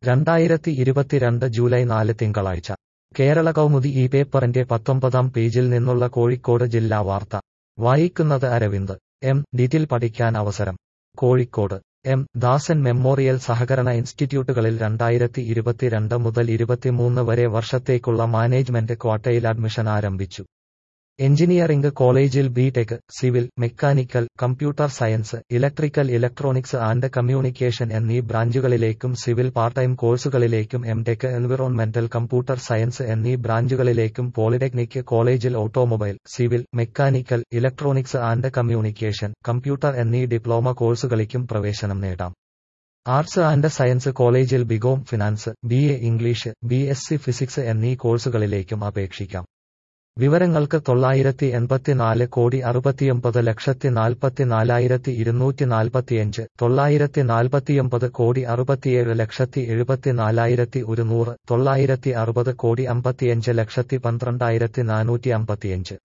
രണ്ടായിരത്തി ഇരുപത്തിരണ്ട് ജൂലൈ നാല് തിങ്കളാഴ്ച കേരള കൗമുദി ഈ പേപ്പറിന്റെ പത്തൊമ്പതാം പേജിൽ നിന്നുള്ള കോഴിക്കോട് ജില്ലാ വാർത്ത വായിക്കുന്നത് അരവിന്ദ് എം ഡിറ്റിൽ പഠിക്കാൻ അവസരം കോഴിക്കോട് എം ദാസൻ മെമ്മോറിയൽ സഹകരണ ഇൻസ്റ്റിറ്റ്യൂട്ടുകളിൽ രണ്ടായിരത്തി ഇരുപത്തിരണ്ട് മുതൽ ഇരുപത്തിമൂന്ന് വരെ വർഷത്തേക്കുള്ള മാനേജ്മെന്റ് ക്വാട്ടയിൽ അഡ്മിഷൻ ആരംഭിച്ചു എഞ്ചിനീയറിംഗ് കോളേജിൽ BTech civil mechanical computer science electrical electronics and communication എന്നീ ബ്രാഞ്ചുകളിലേക്കും സിവിൽ പാർട്ട് ടൈം കോഴ്സുകളിലേക്കും എംടെക് എൻവിറോൺമെന്റൽ കമ്പ്യൂട്ടർ സയൻസ് എന്നീ ബ്രാഞ്ചുകളിലേക്കും പോളിടെക്നിക് കോളേജിൽ automobile civil mechanical electronics and communication computer എന്നീ ഡിപ്ലോമ കോഴ്സുകളിലേക്കും പ്രവേശനം നേടാം ആർട്സ് ആൻഡ് സയൻസ് കോളേജിൽ BCom finance B A English B S C physics എന്നീ കോഴ്സുകളിലേക്കും അപേക്ഷിക്കാം വിവരങ്ങൾക്ക് തൊള്ളായിരത്തി എൺപത്തിനാല് കോടി അറുപത്തിയൊമ്പത് ലക്ഷത്തി നാൽപ്പത്തിനാലായിരത്തി ഇരുന്നൂറ്റി നാൽപ്പത്തിയഞ്ച് തൊള്ളായിരത്തി നാൽപ്പത്തിയൊമ്പത് കോടി അറുപത്തിയേഴ് ലക്ഷത്തി എഴുപത്തിനാലായിരത്തി ഒരുന്നൂറ് തൊള്ളായിരത്തി അറുപത് കോടി അമ്പത്തിയഞ്ച് ലക്ഷത്തി പന്ത്രണ്ടായിരത്തി നാനൂറ്റി അമ്പത്തിയഞ്ച്